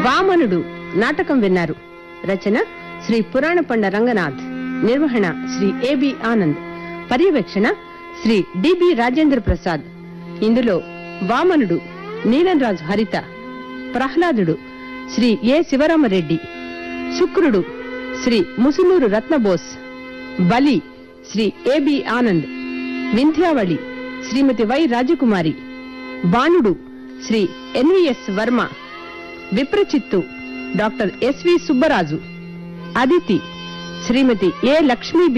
వామనుడు నాటకం విన్నారు రచన శ్రీ పురాణ పండ రంగనాథ్ నిర్వహణ శ్రీ ఏబి ఆనంద్ పర్యవేక్షణ శ్రీ డిబి రాజేంద్ర ప్రసాద్ ఇందులో వామనుడు నీలంరాజు హరిత ప్రహ్లాదుడు శ్రీ ఏ శివరామరెడ్డి శుక్రుడు Shri Musunuru Ratnabose Bali Shri AB Anand Vindhyavali Srimati Y Rajakumari Banudu Shri NVS Varma Viprachittu doctor SV Subbaraju Aditi Srimati A Lakshmi